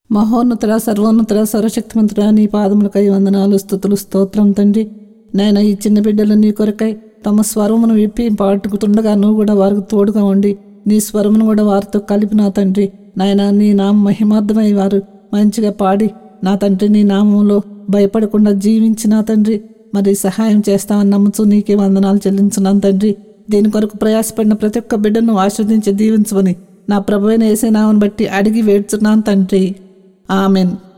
మహోన్నతుడ సర్వోన్నతుడ సర్వశక్తిమంతుడ నీ పాదములకై వందనాలు స్థుతులు స్తోత్రం తండ్రి నాయన ఈ చిన్న బిడ్డలు నీ కొరకై తమ స్వరమును విప్పి పాటుకుతుండగా నువ్వు కూడా వారికి తోడుగా ఉండి నీ స్వరమును కూడా వారితో కలిపి నా తండ్రి నాయన నీ నామం మహిమార్థమై వారు మంచిగా పాడి నా తండ్రి నీ నామంలో భయపడకుండా జీవించి నా తండ్రి మరి సహాయం చేస్తామని నమ్ముతూ నీకే వందనాలు చెల్లించున్నాను తండ్రి దీని కొరకు ప్రయాసపడిన ప్రతి ఒక్క బిడ్డను ఆస్వాదించి దీవించమని నా ప్రభువైన ఏసే నామను బట్టి అడిగి వేడుచున్నాను తండ్రి ఆమెన్